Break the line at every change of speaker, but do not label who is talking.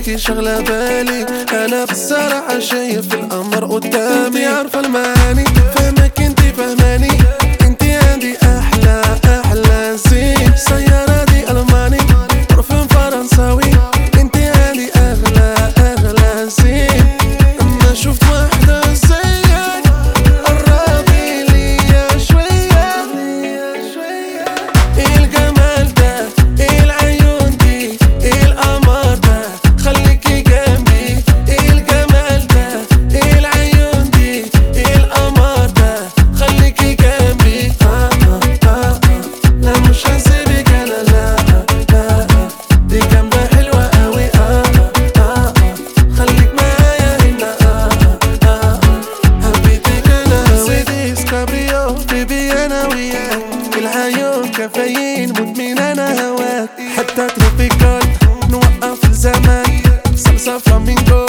فيكي شغلة بالي انا بصراحة شايف القمر قدامي عارفة المعاني فهمك انتي فهماني انتي عندي احلى احلى زين سيارة دي الماني برفان فرنساوي انتي عندي اغلى اغلى زين اما شفت واحدة زيك قربي ليا شوية ايه الجمال ده ايه العيون دي ايه القمر ده خليكي جنبي ايه الجمال ده ايه العيون دي ايه القمر ده خليكي جنبي آه آه آه آه. لا مش هسيبك انا لا لا دي جنبة حلوة قوي آه آه آه خليك معايا هنا آه آه آه حبيتك انا مرسيدس كابريو بيبي انا وياك العيون كافيين مدمن انا هواك حتى تروبيكال نوقف الزمان صلصة فلامينجو